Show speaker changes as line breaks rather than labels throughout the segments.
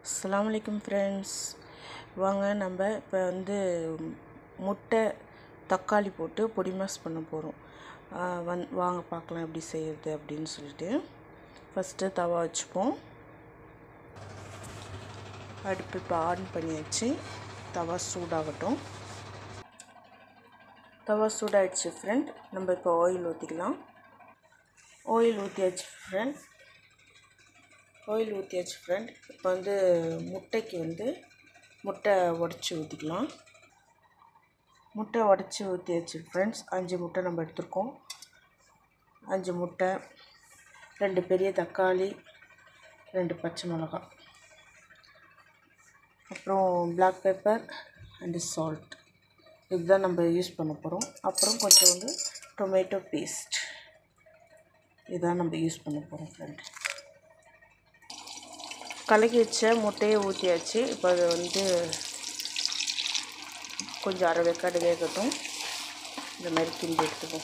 அஸ்ஸலாமு அலைக்கும் ஃப்ரெண்ட்ஸ் வாங்க நம்ம இப்போ வந்து முட்டை தக்காளி போட்டு பொடி மாஸ் பண்ண போகிறோம் வந் வாங்க பார்க்கலாம் எப்படி செய்கிறது அப்படின்னு சொல்லிட்டு ஃபஸ்ட்டு தவா வச்சுப்போம் அடுப்பு இப்போ ஆன் பண்ணியாச்சு தவா சூடாகட்டும் தவா சூடாகிடுச்சு ஃப்ரெண்ட் நம்ம இப்போ ஆயில் ஊற்றிக்கலாம் ஆயில் ஊற்றியாச்சு ஃப்ரெண்ட் ஆயில் ஊற்றியாச்சு ஃப்ரெண்ட் இப்போ வந்து முட்டைக்கு வந்து முட்டை உடச்சி ஊற்றிக்கலாம் முட்டை உடச்சி ஊற்றியாச்சு ஃப்ரெண்ட்ஸ் அஞ்சு முட்டை நம்ம எடுத்துருக்கோம் அஞ்சு முட்டை ரெண்டு பெரிய தக்காளி ரெண்டு பச்சை மிளகாய் அப்புறம் பிளாக் பெப்பர் அண்டு சால்ட் இதுதான் நம்ம யூஸ் பண்ண போகிறோம் அப்புறம் கொஞ்சோண்டு டொமேட்டோ பேஸ்ட் இதுதான் நம்ம யூஸ் பண்ண போகிறோம் ஃப்ரெண்ட் கலக்கி வச்ச முட்டையை ஊற்றியாச்சு இப்போ அதை வந்து கொஞ்சம் அரை வேக்காடு வேகட்டும் இந்த மாதிரி கிண்டி எடுத்துப்போம்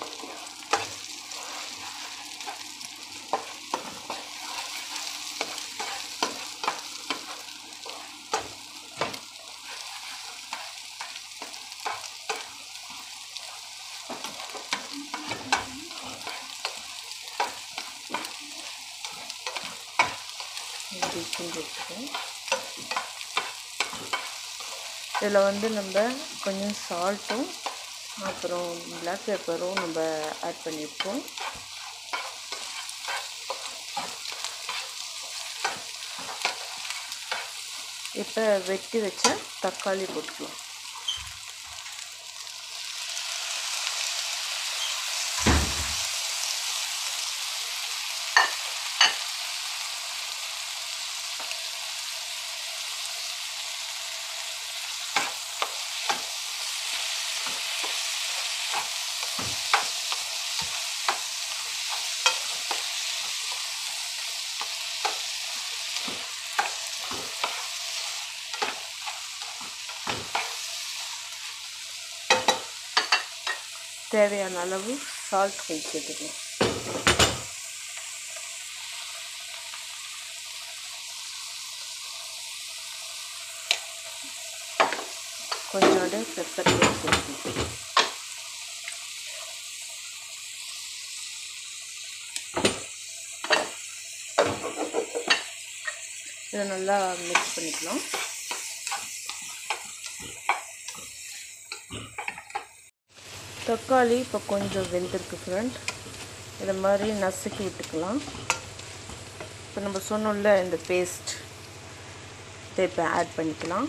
இப்படி கிண்டி எடுத்துப்போம் இதில் வந்து நம்ம கொஞ்சம் சால்ட்டும் அப்புறம் பிளாக் பெப்பரும் நம்ம ஆட் பண்ணியிருக்கோம் இப்போ வெட்டி வச்ச தக்காளி போட்டுக்கலாம் தேவையான அளவு சால்ட் கொஞ்சம் சேர்த்துக்கலாம் கொஞ்சோண்டு பெப்பர் சேர்த்துக்கலாம் இதை நல்லா மிக்ஸ் பண்ணிக்கலாம் தக்காளி இப்போ கொஞ்சம் வெந்திருக்கு ஃப்ரெண்ட் இதை மாதிரி நசுக்கி விட்டுக்கலாம் இப்போ நம்ம சொன்னோம்ல இந்த பேஸ்ட் இதை இப்போ ஆட் பண்ணிக்கலாம்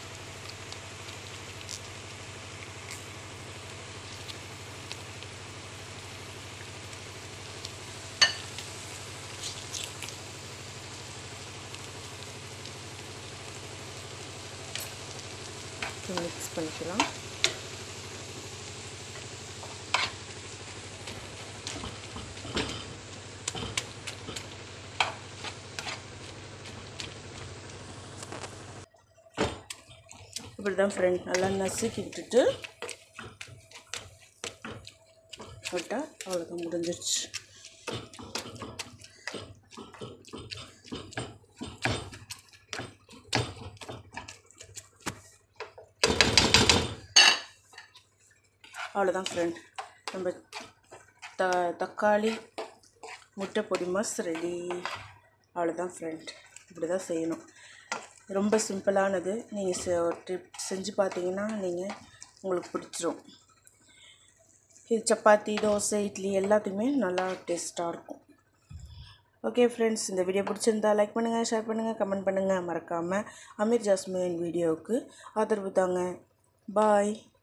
மிக்ஸ் பண்ணிக்கலாம் இப்படி தான் ஃப்ரெண்ட் நல்லா நசுக்கி விட்டுட்டு விட்டால் அவ்வளோதான் முடிஞ்சிருச்சு அவ்வளோதான் ஃப்ரெண்ட் நம்ம த தக்காளி முட்டை பொடி மாஸ் ரெடி அவ்வளோதான் ஃப்ரெண்ட் இப்படி தான் செய்யணும் ரொம்ப சிம்பிளானது நீங்கள் செ ட்ரிப் செஞ்சு பார்த்தீங்கன்னா நீங்கள் உங்களுக்கு பிடிச்சிரும் இது சப்பாத்தி தோசை இட்லி எல்லாத்துக்குமே நல்லா டேஸ்ட்டாக இருக்கும் ஓகே ஃப்ரெண்ட்ஸ் இந்த வீடியோ பிடிச்சிருந்தா லைக் பண்ணுங்கள் ஷேர் பண்ணுங்கள் கமெண்ட் பண்ணுங்கள் மறக்காமல் அமீர் ஜாஸ்மின் வீடியோவுக்கு ஆதரவு தாங்க பாய்